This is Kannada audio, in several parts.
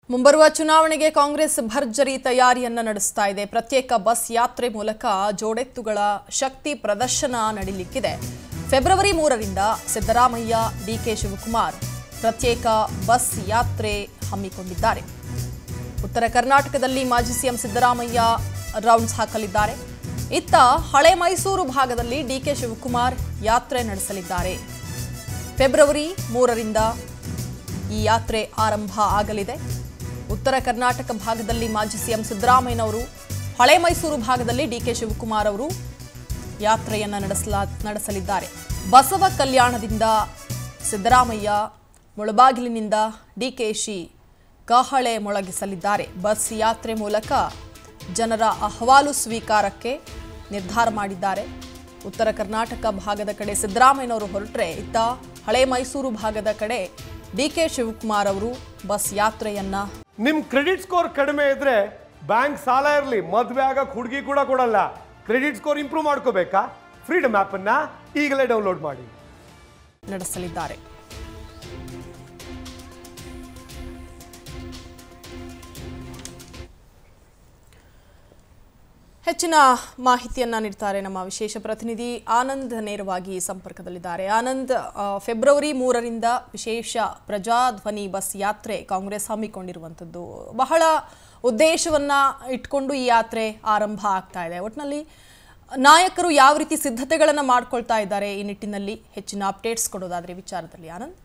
ಮುಂಬರುವ ಚುನಾವಣೆಗೆ ಕಾಂಗ್ರೆಸ್ ಭರ್ಜರಿ ತಯಾರಿಯನ್ನ ನಡೆಸ್ತಾ ಇದೆ ಪ್ರತ್ಯೇಕ ಬಸ್ ಯಾತ್ರೆ ಮೂಲಕ ಜೋಡೆತ್ತುಗಳ ಶಕ್ತಿ ಪ್ರದರ್ಶನ ನಡೀಲಿಕ್ಕಿದೆ ಫೆಬ್ರವರಿ ಮೂರರಿಂದ ಸಿದ್ದರಾಮಯ್ಯ ಡಿಕೆ ಶಿವಕುಮಾರ್ ಪ್ರತ್ಯೇಕ ಬಸ್ ಯಾತ್ರೆ ಹಮ್ಮಿಕೊಂಡಿದ್ದಾರೆ ಉತ್ತರ ಕರ್ನಾಟಕದಲ್ಲಿ ಮಾಜಿ ಸಿಎಂ ಸಿದ್ದರಾಮಯ್ಯ ರೌಂಡ್ಸ್ ಹಾಕಲಿದ್ದಾರೆ ಇತ್ತ ಹಳೆ ಮೈಸೂರು ಭಾಗದಲ್ಲಿ ಡಿಕೆ ಶಿವಕುಮಾರ್ ಯಾತ್ರೆ ನಡೆಸಲಿದ್ದಾರೆ ಫೆಬ್ರವರಿ ಮೂರರಿಂದ ಈ ಯಾತ್ರೆ ಆರಂಭ ಆಗಲಿದೆ ಉತ್ತರ ಕರ್ನಾಟಕ ಭಾಗದಲ್ಲಿ ಮಾಜಿ ಸಿಎಂ ಸಿದ್ದರಾಮಯ್ಯನವರು ಹಳೆ ಮೈಸೂರು ಭಾಗದಲ್ಲಿ ಡಿಕೆ ಶಿವಕುಮಾರ್ ಅವರು ಯಾತ್ರೆಯನ್ನು ನಡೆಸಲಾ ನಡೆಸಲಿದ್ದಾರೆ ಬಸವ ಕಲ್ಯಾಣದಿಂದ ಸಿದ್ದರಾಮಯ್ಯ ಮುಳಬಾಗಿಲಿನಿಂದ ಡಿಕೆಶಿ ಕಹಳೆ ಮೊಳಗಿಸಲಿದ್ದಾರೆ ಬಸ್ ಯಾತ್ರೆ ಮೂಲಕ ಜನರ ಅಹವಾಲು ಸ್ವೀಕಾರಕ್ಕೆ ನಿರ್ಧಾರ ಮಾಡಿದ್ದಾರೆ ಉತ್ತರ ಕರ್ನಾಟಕ ಭಾಗದ ಕಡೆ ಸಿದ್ದರಾಮಯ್ಯನವರು ಹೊರಟ್ರೆ ಇತ್ತ ಹಳೆ ಮೈಸೂರು ಭಾಗದ ಕಡೆ ಡಿಕೆ ಶಿವಕುಮಾರ್ ಅವರು ಬಸ್ ಯಾತ್ರೆಯನ್ನ ನಿಮ್ ಕ್ರೆಡಿಟ್ ಸ್ಕೋರ್ ಕಡಿಮೆ ಇದ್ರೆ ಬ್ಯಾಂಕ್ ಸಾಲ ಇರಲಿ ಮದುವೆ ಆಗಕ್ಕೆ ಹುಡುಗಿ ಕೂಡ ಕೊಡಲ್ಲ ಕ್ರೆಡಿಟ್ ಸ್ಕೋರ್ ಇಂಪ್ರೂವ್ ಮಾಡ್ಕೋಬೇಕಾ ಫ್ರೀಡಮ್ ಅನ್ನ ಈಗಲೇ ಡೌನ್ಲೋಡ್ ಮಾಡಿ ನಡೆಸಲಿದ್ದಾರೆ ಹೆಚ್ಚಿನ ಮಾಹಿತಿಯನ್ನ ನೀಡ್ತಾರೆ ನಮ್ಮ ವಿಶೇಷ ಪ್ರತಿನಿಧಿ ಆನಂದ್ ನೇರವಾಗಿ ಸಂಪರ್ಕದಲ್ಲಿದ್ದಾರೆ ಆನಂದ್ ಆ, ಫೆಬ್ರವರಿ ಮೂರರಿಂದ ವಿಶೇಷ ಪ್ರಜಾಧ್ವನಿ ಬಸ್ ಯಾತ್ರೆ ಕಾಂಗ್ರೆಸ್ ಹಮ್ಮಿಕೊಂಡಿರುವಂಥದ್ದು ಬಹಳ ಉದ್ದೇಶವನ್ನ ಇಟ್ಕೊಂಡು ಈ ಯಾತ್ರೆ ಆರಂಭ ಆಗ್ತಾ ಇದೆ ಒಟ್ಟಿನಲ್ಲಿ ನಾಯಕರು ಯಾವ ರೀತಿ ಸಿದ್ಧತೆಗಳನ್ನು ಮಾಡ್ಕೊಳ್ತಾ ಇದ್ದಾರೆ ಈ ನಿಟ್ಟಿನಲ್ಲಿ ಹೆಚ್ಚಿನ ಅಪ್ಡೇಟ್ಸ್ ಕೊಡೋದಾದ್ರೆ ವಿಚಾರದಲ್ಲಿ ಆನಂದ್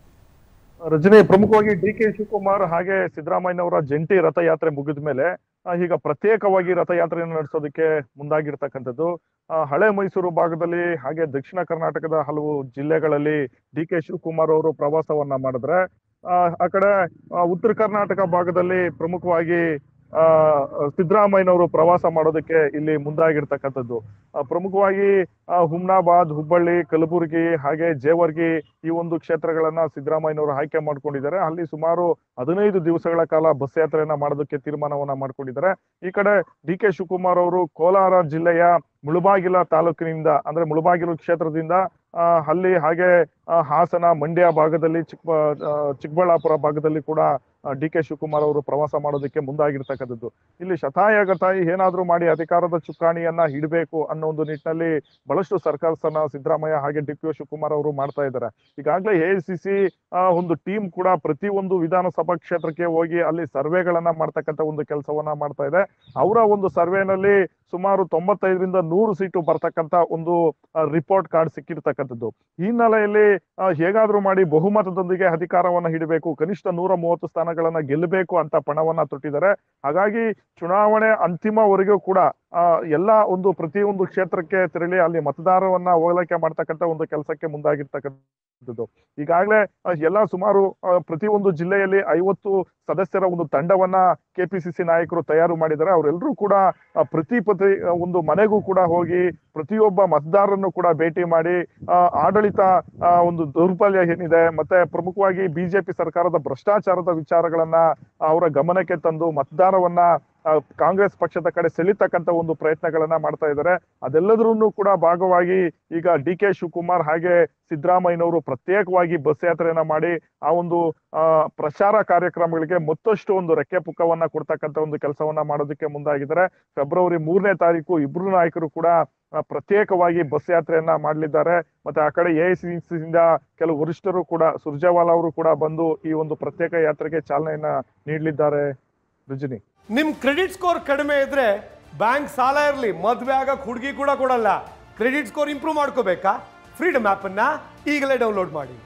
ರಜನಿ ಪ್ರಮುಖವಾಗಿ ಡಿ ಕೆ ಶಿವಕುಮಾರ್ ಹಾಗೆ ಸಿದ್ದರಾಮಯ್ಯನವರ ಜಂಟಿ ರಥಯಾತ್ರೆ ಮುಗಿದ ಮೇಲೆ ಆ, ಈಗ ಪ್ರತ್ಯೇಕವಾಗಿ ರಥಯಾತ್ರೆಯನ್ನು ನಡೆಸೋದಕ್ಕೆ ಮುಂದಾಗಿರ್ತಕ್ಕಂಥದ್ದು ಆ, ಹಳೆ ಮೈಸೂರು ಭಾಗದಲ್ಲಿ ಹಾಗೆ ದಕ್ಷಿಣ ಕರ್ನಾಟಕದ ಹಲವು ಜಿಲ್ಲೆಗಳಲ್ಲಿ ಡಿ ಕೆ ಶಿವಕುಮಾರ್ ಅವರು ಪ್ರವಾಸವನ್ನ ಮಾಡಿದ್ರೆ ಆ, ಆ ಕಡೆ ಆ, ಉತ್ತರ ಕರ್ನಾಟಕ ಭಾಗದಲ್ಲಿ ಪ್ರಮುಖವಾಗಿ ಆ ಸಿದ್ದರಾಮಯ್ಯನವರು ಪ್ರವಾಸ ಮಾಡೋದಕ್ಕೆ ಇಲ್ಲಿ ಮುಂದಾಗಿರ್ತಕ್ಕಂಥದ್ದು ಆ, ಪ್ರಮುಖವಾಗಿ ಆ, ಹುಮ್ನಾಬಾದ್ ಹುಬ್ಬಳ್ಳಿ ಕಲಬುರಗಿ ಹಾಗೆ ಜೇವರ್ಗಿ ಈ ಒಂದು ಕ್ಷೇತ್ರಗಳನ್ನ ಸಿದ್ದರಾಮಯ್ಯನವರು ಆಯ್ಕೆ ಮಾಡ್ಕೊಂಡಿದ್ದಾರೆ ಅಲ್ಲಿ ಸುಮಾರು ಹದಿನೈದು ದಿವಸಗಳ ಕಾಲ ಬಸ್ ಯಾತ್ರೆಯನ್ನ ಮಾಡೋದಕ್ಕೆ ತೀರ್ಮಾನವನ್ನ ಮಾಡ್ಕೊಂಡಿದ್ದಾರೆ ಈ ಕಡೆ ಡಿ ಕೆ ಶಿವಕುಮಾರ್ ಅವರು ಕೋಲಾರ ಜಿಲ್ಲೆಯ ಮುಳುಬಾಗಿಲ ತಾಲೂಕಿನಿಂದ ಅಂದ್ರೆ ಮುಳುಬಾಗಿಲು ಕ್ಷೇತ್ರದಿಂದ ಆ, ಅಲ್ಲಿ ಹಾಗೆ ಆ, ಹಾಸನ ಮಂಡ್ಯ ಭಾಗದಲ್ಲಿ ಚಿಕ್ಕ ಆ, ಚಿಕ್ಕಬಳ್ಳಾಪುರ ಭಾಗದಲ್ಲಿ ಕೂಡ ಡಿ ಕೆ ಶಿವಕುಮಾರ್ ಅವರು ಪ್ರವಾಸ ಮಾಡೋದಕ್ಕೆ ಮುಂದಾಗಿರ್ತಕ್ಕಂಥದ್ದು ಇಲ್ಲಿ ಶತಾಯಗತಾಯಿ ಏನಾದ್ರೂ ಮಾಡಿ ಅಧಿಕಾರದ ಚುಕ್ಕಾಣಿಯನ್ನ ಹಿಡಬೇಕು ಅನ್ನೋ ಒಂದು ನಿಟ್ಟಿನಲ್ಲಿ ಬಹಳಷ್ಟು ಸರ್ಕಾರಸನ್ನ ಸಿದ್ದರಾಮಯ್ಯ ಹಾಗೆ ಡಿ ಕೆ ಶಿವಕುಮಾರ್ ಅವರು ಮಾಡ್ತಾ ಇದ್ದಾರೆ ಈಗಾಗಲೇ ಎ ಸಿ ಸಿ ಒಂದು ಟೀಮ್ ಕೂಡ ಪ್ರತಿ ಒಂದು ವಿಧಾನಸಭಾ ಕ್ಷೇತ್ರಕ್ಕೆ ಹೋಗಿ ಅಲ್ಲಿ ಸರ್ವೆಗಳನ್ನ ಮಾಡ್ತಕ್ಕಂಥ ಒಂದು ಕೆಲಸವನ್ನ ಮಾಡ್ತಾ ಇದೆ ಅವರ ಒಂದು ಸರ್ವೆನಲ್ಲಿ ಸುಮಾರು ತೊಂಬತ್ತೈದರಿಂದ ನೂರು ಸೀಟು ಬರ್ತಕ್ಕಂಥ ಒಂದು ರಿಪೋರ್ಟ್ ಕಾರ್ಡ್ ಸಿಕ್ಕಿರ್ತಕ್ಕಂಥದ್ದು ಈ ಹಿನ್ನೆಲೆಯಲ್ಲಿ ಆ, ಹೇಗಾದ್ರೂ ಮಾಡಿ ಬಹುಮತದೊಂದಿಗೆ ಅಧಿಕಾರವನ್ನ ಹಿಡಬೇಕು ಕನಿಷ್ಠ ನೂರ ಮೂವತ್ತು ಸ್ಥಾನಗಳನ್ನ ಗೆಲ್ಲಬೇಕು ಅಂತ ಪಣವನ್ನ ತೊಟ್ಟಿದ್ದಾರೆ ಹಾಗಾಗಿ ಚುನಾವಣೆ ಅಂತಿಮವರೆಗೂ ಕೂಡ ಆ, ಎಲ್ಲ ಒಂದು ಪ್ರತಿಯೊಂದು ಕ್ಷೇತ್ರಕ್ಕೆ ತೆರಳಿ ಅಲ್ಲಿ ಮತದಾರವನ್ನ ಓಲೈಕೆ ಮಾಡ್ತಕ್ಕಂಥ ಒಂದು ಕೆಲಸಕ್ಕೆ ಮುಂದಾಗಿರ್ತಕ್ಕಂಥದ್ದು ಈಗಾಗಲೇ ಆ, ಎಲ್ಲ ಸುಮಾರು ಆ, ಪ್ರತಿಯೊಂದು ಜಿಲ್ಲೆಯಲ್ಲಿ ಐವತ್ತು ಸದಸ್ಯರ ಒಂದು ತಂಡವನ್ನ ಕೆಪಿಸಿಸಿ ನಾಯಕರು ತಯಾರು ಮಾಡಿದ್ದಾರೆ ಅವರೆಲ್ಲರೂ ಕೂಡ ಆ, ಪ್ರತಿ ಪ್ರತಿ ಆ, ಒಂದು ಮನೆಗೂ ಕೂಡ ಹೋಗಿ ಪ್ರತಿಯೊಬ್ಬ ಮತದಾರರನ್ನು ಕೂಡ ಭೇಟಿ ಮಾಡಿ ಆ, ಆಡಳಿತ ಆ, ಒಂದು ದೌರ್ಬಲ್ಯ ಏನಿದೆ ಮತ್ತೆ ಪ್ರಮುಖವಾಗಿ ಬಿಜೆಪಿ ಸರ್ಕಾರದ ಭ್ರಷ್ಟಾಚಾರದ ವಿಚಾರಗಳನ್ನ ಅವರ ಗಮನಕ್ಕೆ ತಂದು ಮತದಾರವನ್ನ ಆ, ಕಾಂಗ್ರೆಸ್ ಪಕ್ಷದ ಕಡೆ ಸೆಳಿತಕ್ಕಂತ ಒಂದು ಪ್ರಯತ್ನಗಳನ್ನ ಮಾಡ್ತಾ ಇದ್ದಾರೆ ಅದೆಲ್ಲದರಲ್ಲೂ ಕೂಡ ಭಾಗವಾಗಿ ಈಗ ಡಿ ಕೆ ಶಿವಕುಮಾರ್ ಹಾಗೆ ಸಿದ್ದರಾಮಯ್ಯನವರು ಪ್ರತ್ಯೇಕವಾಗಿ ಬಸ್ ಯಾತ್ರೆಯನ್ನ ಮಾಡಿ ಆ ಒಂದು ಆ ಪ್ರಚಾರ ಕಾರ್ಯಕ್ರಮಗಳಿಗೆ ಮತ್ತಷ್ಟು ಒಂದು ರೆಕ್ಕೆ ಪುಕ್ಕವನ್ನ ಕೊಡ್ತಕ್ಕಂತ ಒಂದು ಕೆಲಸವನ್ನ ಮಾಡೋದಕ್ಕೆ ಮುಂದಾಗಿದ್ದಾರೆ ಫೆಬ್ರವರಿ ಮೂರನೇ ತಾರೀಕು ಇಬ್ರು ನಾಯಕರು ಕೂಡ ಆ, ಪ್ರತ್ಯೇಕವಾಗಿ ಬಸ್ ಯಾತ್ರೆಯನ್ನ ಮಾಡಲಿದ್ದಾರೆ ಮತ್ತೆ ಆ ಕಡೆ ಎ ಇಂದ ಕೆಲವು ವರಿಷ್ಠರು ಕೂಡ ಸುರ್ಜೇವಾಲಾ ಅವರು ಕೂಡ ಬಂದು ಈ ಒಂದು ಪ್ರತ್ಯೇಕ ಯಾತ್ರೆಗೆ ಚಾಲನೆಯನ್ನ ನೀಡಲಿದ್ದಾರೆ ರಜನಿ ನಿಮ್ ಕ್ರೆಡಿಟ್ ಸ್ಕೋರ್ ಕಡಿಮೆ ಇದ್ರೆ ಬ್ಯಾಂಕ್ ಸಾಲ ಇರಲಿ ಮದುವೆ ಆಗಕ್ಕೆ ಹುಡುಗಿ ಕೂಡ ಕೊಡಲ್ಲ ಕ್ರೆಡಿಟ್ ಸ್ಕೋರ್ ಇಂಪ್ರೂವ್ ಮಾಡ್ಕೋಬೇಕಾ ಫ್ರೀಡಮ್ ಅನ್ನ ಈಗಲೇ ಡೌನ್ಲೋಡ್ ಮಾಡಿ